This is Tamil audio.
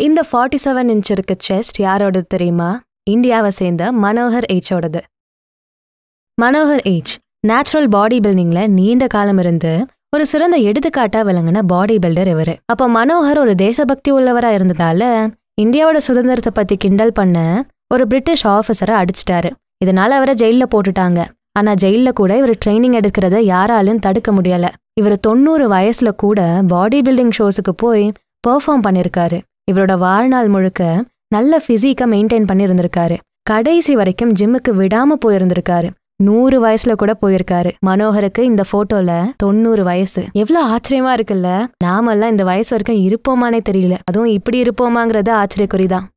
இந்த ஃபார்ட்டி செவன் இன்ச் இருக்க செஸ்ட் யாரோடது தெரியுமா இந்தியாவை சேர்ந்த மனோகர் ஏச்சோடது மனோகர் ஏச் நேச்சுரல் பாடி பில்டிங்ல நீண்ட காலம் இருந்து ஒரு சிறந்த எடுத்துக்காட்டா விளங்கின பாடி பில்டர் இவரு அப்ப மனோகர் ஒரு தேசபக்தி உள்ளவரா இருந்ததால இந்தியாவோட சுதந்திரத்தை பத்தி கிண்டல் பண்ண ஒரு பிரிட்டிஷ் ஆஃபீஸரை அடிச்சிட்டாரு இதனால அவரை ஜெயில்ல போட்டுட்டாங்க ஆனா ஜெயில்ல கூட இவர் ட்ரைனிங் எடுக்கிறத யாராலும் தடுக்க முடியல இவர் தொண்ணூறு வயசுல கூட பாடி பில்டிங் ஷோஸுக்கு போய் பெர்ஃபார்ம் பண்ணிருக்காரு இவரோட வாழ்நாள் முழுக்க நல்ல பிசிக்கை மெயின்டைன் பண்ணியிருந்திருக்காரு கடைசி வரைக்கும் ஜிம்முக்கு விடாம போயிருந்திருக்காரு நூறு வயசுல கூட போயிருக்காரு மனோகருக்கு இந்த போட்டோல தொண்ணூறு வயசு எவ்வளவு ஆச்சரியமா இருக்குல்ல நாமெல்லாம் இந்த வயசு வரைக்கும் இருப்போமானே தெரியல அதுவும் இப்படி இருப்போமாங்கிறது ஆச்சரியக்குறிதான்